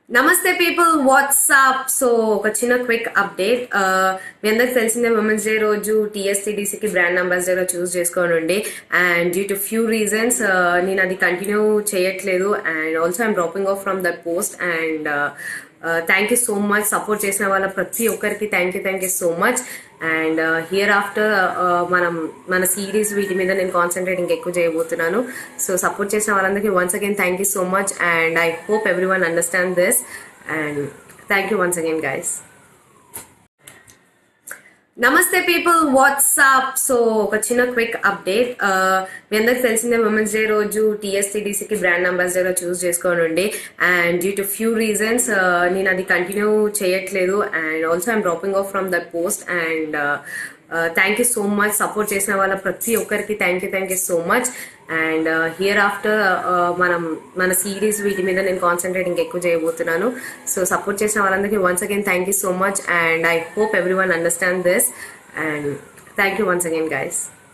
నమస్తే people what's up so చిన్న quick update మీ అందరికి తెలిసిందే ఉమెన్స్ డే రోజు టీఎస్టీడీసీకి బ్రాండ్ అంబాసిడర్ చూస్ చేసుకోనండి and due to few reasons నేను అది కంటిన్యూ చేయట్లేదు and also I'm dropping off from that post and thank you so much support చేసిన వాళ్ళ ప్రతి ఒక్కరికి thank you thank you so much and here after మనం మన సిరీస్ వీటి మీద నేను కాన్సన్ట్రేట్ ఇంకెక్కువ చేయబోతున్నాను సో సపోర్ట్ చేసిన వాళ్ళందరికీ once again thank you so much and I hope everyone understand this and thank you once again guys నమస్తే పీపుల్ వాట్సాప్ సో ఒక చిన్న క్విక్ అప్డేట్ మీ అందరికి తెలిసిందే ఉమెన్స్ డే రోజు టీఎస్టీడీసీకి బ్రాండ్ అంబాసిడర్ చూస్ చేసుకోనండి and due to few reasons నేను అది continue చేయట్లేదు and also I'm dropping off from that post and thank you so much support చేసిన వాళ్ళ ప్రతి ఒక్కరికి thank you thank you so much and here after మనం మన సిరీస్ వీటి మీద నేను కాన్సన్ట్రేట్ ఇంకెక్కువ చేయబోతున్నాను సో సపోర్ట్ చేసిన వాళ్ళందరికీ once again thank you so much and I hope everyone understand this and thank you once again guys